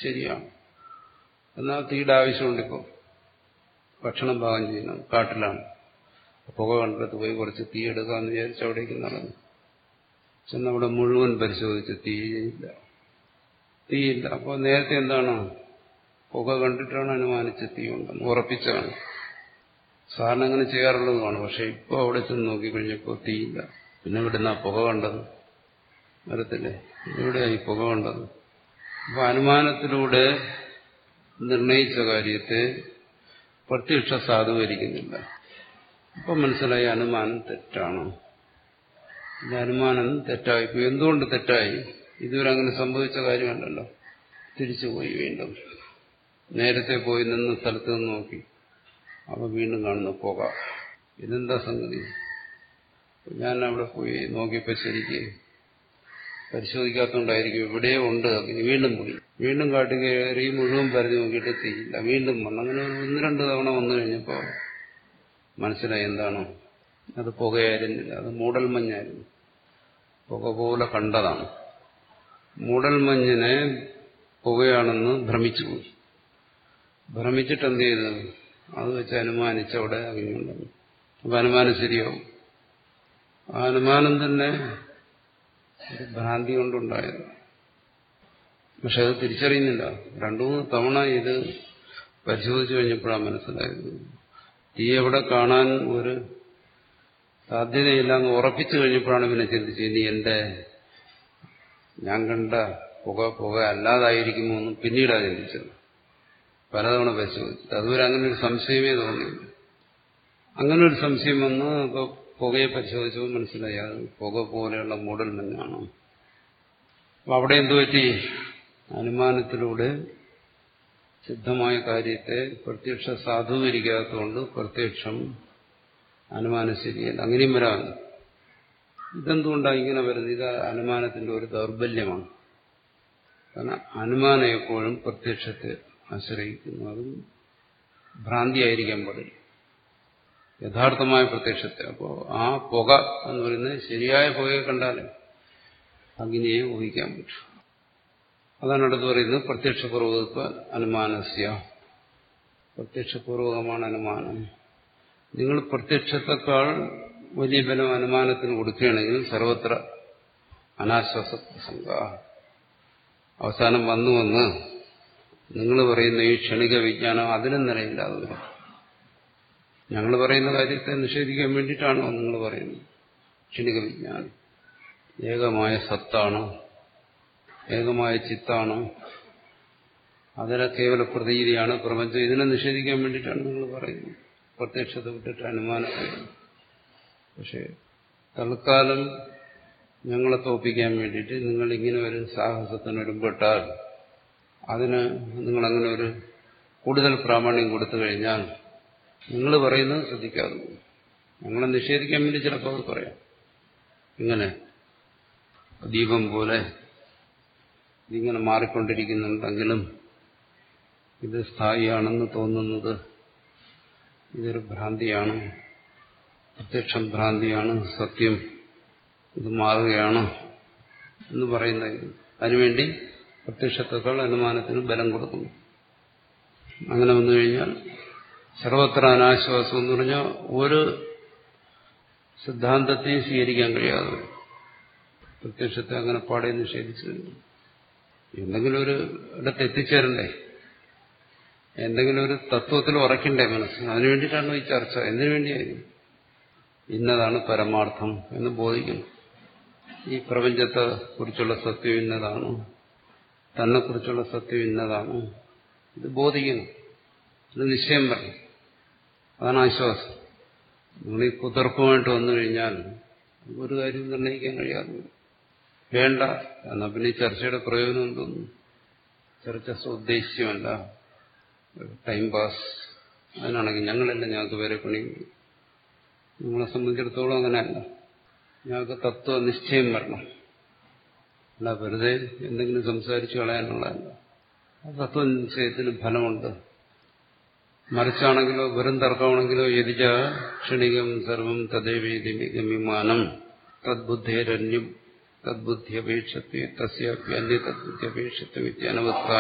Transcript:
ശരിയാണ് എന്നാൽ തീയുടെ ആവശ്യമുണ്ട് ഇപ്പോൾ ഭക്ഷണം പാകം ചെയ്യണം കാട്ടിലാണ് പുക കണ്ടിടത്ത് പോയി കുറച്ച് തീ എടുക്കാമെന്ന് വിചാരിച്ച് അവിടേക്ക് നടന്നു ചെന്നവിടെ മുഴുവൻ പരിശോധിച്ച് തീയില്ല തീയില്ല അപ്പോൾ നേരത്തെ എന്താണ് പുക കണ്ടിട്ടാണ് അനുമാനിച്ച് തീ ഉണ്ടെന്ന് ഉറപ്പിച്ചാണ് സാറിന് അങ്ങനെ ചെയ്യാറുള്ളതുമാണ് പക്ഷെ ഇപ്പോൾ അവിടെ ചെന്ന് നോക്കിക്കഴിഞ്ഞപ്പോൾ തീയില്ല പിന്നെ ഇവിടുന്ന പുക കണ്ടത് വരത്തില്ലേ എവിടെയായി പുക കണ്ടത് അപ്പൊ അനുമാനത്തിലൂടെ നിർണയിച്ച കാര്യത്തെ പ്രത്യക്ഷ സാധൂകരിക്കുന്നില്ല ഇപ്പൊ മനസ്സിലായി അനുമാനം തെറ്റാണ് ഇത് അനുമാനം തെറ്റായി ഇപ്പൊ എന്തുകൊണ്ട് തെറ്റായി ഇതുവരെ അങ്ങനെ സംഭവിച്ച കാര്യമല്ലല്ലോ തിരിച്ചുപോയി വീണ്ടും നേരത്തെ പോയി നിന്ന് സ്ഥലത്ത് നിന്ന് നോക്കി അപ്പൊ വീണ്ടും കാണുന്ന പുക ഇതെന്താ സംഗതി ഞാൻ അവിടെ പോയി നോക്കിയപ്പോ ശരിക്ക് പരിശോധിക്കാത്തതുകൊണ്ടായിരിക്കും ഇവിടെ ഉണ്ട് അഗ്നി വീണ്ടും പോയി വീണ്ടും കാട്ടി കയറി മുഴുവൻ പരതി നോക്കിയിട്ട് തീയില്ല വീണ്ടും വന്നു അങ്ങനെ ഒരു ഒന്ന് രണ്ട് തവണ വന്നു കഴിഞ്ഞപ്പോ മനസ്സിലായി എന്താണ് അത് പുകയായിരുന്നില്ല അത് മൂടൽമഞ്ഞായിരുന്നു പുക പോലെ കണ്ടതാണ് മൂടൽമഞ്ഞിനെ പുകയാണെന്ന് ഭ്രമിച്ചുപോയി ഭ്രമിച്ചിട്ട് എന്ത് ചെയ്തു അത് വെച്ച് അനുമാനിച്ച് അവിടെ അഗ്നിയുണ്ടെന്ന് അപ്പൊ അനുമാനം ശരിയാവും ആ അനുമാനം തന്നെ ഒരു ഭ്രാന്തി കൊണ്ടുണ്ടായത് പക്ഷെ അത് തിരിച്ചറിയുന്നില്ല രണ്ടു മൂന്ന് തവണ ഇത് പരിശോധിച്ചു കഴിഞ്ഞപ്പോഴാണ് മനസ്സിലായത് തീ എവിടെ കാണാൻ ഒരു സാധ്യതയില്ല എന്ന് ഉറപ്പിച്ചു കഴിഞ്ഞപ്പോഴാണ് പിന്നെ ചിന്തിച്ചത് ഇനി എന്റെ ഞാൻ കണ്ട പുക പുക അല്ലാതായിരിക്കുമോ എന്ന് പിന്നീടാണ് ചിന്തിച്ചത് പലതവണ പരിശോധിച്ചത് അതുവരെ അങ്ങനെ ഒരു സംശയമേ തോന്നിയില്ല അങ്ങനെ ഒരു സംശയം വന്ന് ഇപ്പൊ പുകയെ പരിശോധിച്ചപ്പോൾ മനസ്സിലായി അത് പുക പോലെയുള്ള മൂടൽ മഞ്ഞാണ് അപ്പൊ അവിടെ എന്തു പറ്റി അനുമാനത്തിലൂടെ സിദ്ധമായ കാര്യത്തെ പ്രത്യക്ഷ സാധൂകരിക്കാത്തതുകൊണ്ട് പ്രത്യക്ഷം അനുമാനം ശരിയല്ല അങ്ങനെയും വരാമല്ലോ ഇതെന്തുകൊണ്ടാണ് ഇങ്ങനെ വരുന്നത് ഇത് അനുമാനത്തിന്റെ ഒരു ദൗർബല്യമാണ് കാരണം അനുമാനം എപ്പോഴും പ്രത്യക്ഷത്തെ ആശ്രയിക്കുന്നു അതും ഭ്രാന്തിയായിരിക്കാൻ പാടില്ല യഥാർത്ഥമായ പ്രത്യക്ഷത്തെ അപ്പോൾ ആ പുക എന്ന് പറയുന്നത് ശരിയായ പുകയെ കണ്ടാലേ അഗ്നിയെ ഊഹിക്കാൻ പറ്റും അതാണ് അടുത്ത് പറയുന്നത് പ്രത്യക്ഷപൂർവകത്വ അനുമാനസ്യ പ്രത്യക്ഷപൂർവകമാണ് അനുമാനം നിങ്ങൾ പ്രത്യക്ഷത്തെക്കാൾ വലിയ ബലം അനുമാനത്തിന് കൊടുക്കുകയാണെങ്കിൽ സർവത്ര അനാശ്വാസ പ്രസംഗ അവസാനം വന്നു വന്ന് നിങ്ങൾ പറയുന്ന ഈ ക്ഷണിക വിജ്ഞാനം അതിനും നിലയില്ലാതെ വരും ഞങ്ങൾ പറയുന്ന കാര്യത്തെ നിഷേധിക്കാൻ വേണ്ടിയിട്ടാണോ നിങ്ങൾ പറയുന്നത് ക്ഷണിക വിജ്ഞാനം ഏകമായ സത്താണ് ഏകമായ ചിത്താണ് അതിലെ കേവല പ്രതീതിയാണ് പ്രപഞ്ചം ഇതിനെ നിഷേധിക്കാൻ വേണ്ടിയിട്ടാണ് നിങ്ങൾ പറയുന്നത് പ്രത്യക്ഷത വിട്ടിട്ട് അനുമാനം പക്ഷേ തൽക്കാലം ഞങ്ങളെ തോപ്പിക്കാൻ വേണ്ടിയിട്ട് നിങ്ങൾ ഇങ്ങനെ ഒരു സാഹസത്തിന് ഒരുമ്പെട്ടാൽ അതിന് നിങ്ങളങ്ങനെ ഒരു കൂടുതൽ പ്രാമാണ്യം കൊടുത്തു കഴിഞ്ഞാൽ നിങ്ങൾ പറയുന്നത് ശ്രദ്ധിക്കാതെ ഞങ്ങളെ നിഷേധിക്കാൻ വേണ്ടി ചിലപ്പോൾ അത് പറയാം ഇങ്ങനെ ദീപം പോലെ ഇതിങ്ങനെ മാറിക്കൊണ്ടിരിക്കുന്നുണ്ടെങ്കിലും ഇത് സ്ഥായിയാണെന്ന് തോന്നുന്നത് ഇതൊരു ഭ്രാന്തിയാണ് പ്രത്യക്ഷം ഭ്രാന്തിയാണ് സത്യം ഇത് മാറുകയാണ് എന്ന് പറയുന്ന അതിനുവേണ്ടി പ്രത്യക്ഷത്തേക്കാൾ അനുമാനത്തിന് ബലം കൊടുക്കുന്നു അങ്ങനെ വന്നു കഴിഞ്ഞാൽ സർവത്ര അനാശ്വാസം എന്ന് പറഞ്ഞാൽ ഒരു സിദ്ധാന്തത്തെയും സ്വീകരിക്കാൻ കഴിയാതെ പ്രത്യക്ഷത്തെ അങ്ങനെ പാടെ നിഷേധിച്ചു എന്തെങ്കിലും ഒരു ഇടത്ത് എത്തിച്ചേരണ്ടേ എന്തെങ്കിലും ഒരു തത്വത്തിൽ ഉറക്കണ്ടേ മനസ്സ് അതിനു വേണ്ടിയിട്ടാണ് ഈ ചർച്ച എന്തിനു വേണ്ടിയായിരുന്നു ഇന്നതാണ് പരമാർത്ഥം എന്ന് ബോധിക്കുന്നു ഈ പ്രപഞ്ചത്തെ കുറിച്ചുള്ള സത്യം ഇന്നതാണ് തന്നെ കുറിച്ചുള്ള സത്യം ഇന്നതാണ് ഇത് ബോധിക്കുന്നു ഇത് നിശ്ചയം പറഞ്ഞു അതാണ് ആശ്വാസം നിങ്ങൾ ഈ കുതിർപ്പുമായിട്ട് വന്നു കഴിഞ്ഞാൽ ഒരു കാര്യം നിർണ്ണയിക്കാൻ കഴിയാതെ വേണ്ട എന്നാൽ പിന്നെ ഈ ചർച്ചയുടെ പ്രയോജനം എന്തൊന്നും ചർച്ച സ്വദ്ദേശ്യമല്ല ടൈം പാസ് അതിനാണെങ്കിൽ ഞങ്ങളല്ല ഞങ്ങൾക്ക് വേറെ പണി നിങ്ങളെ സംബന്ധിച്ചിടത്തോളം അങ്ങനെയല്ല ഞങ്ങൾക്ക് തത്വ നിശ്ചയം വരണം അല്ല വെറുതെ എന്തെങ്കിലും സംസാരിച്ചു കളയാനുള്ളതല്ല ആ തത്വനിശ്ചയത്തിന് ഫലമുണ്ട് മറിച്ചാണെങ്കിലോ വെറും തർക്കമാണെങ്കിലോ യതിച്ച ക്ഷണികം സർവം തദേവേദി ഗമ്യമാനം തദ്ബുദ്ധേരന്യം തദ്ബുദ്ധ്യപേക്ഷത്വ തസ്യാപ്യന്യ തദ്ബുദ്ധ്യപേക്ഷത്വ അനവസ്ഥായ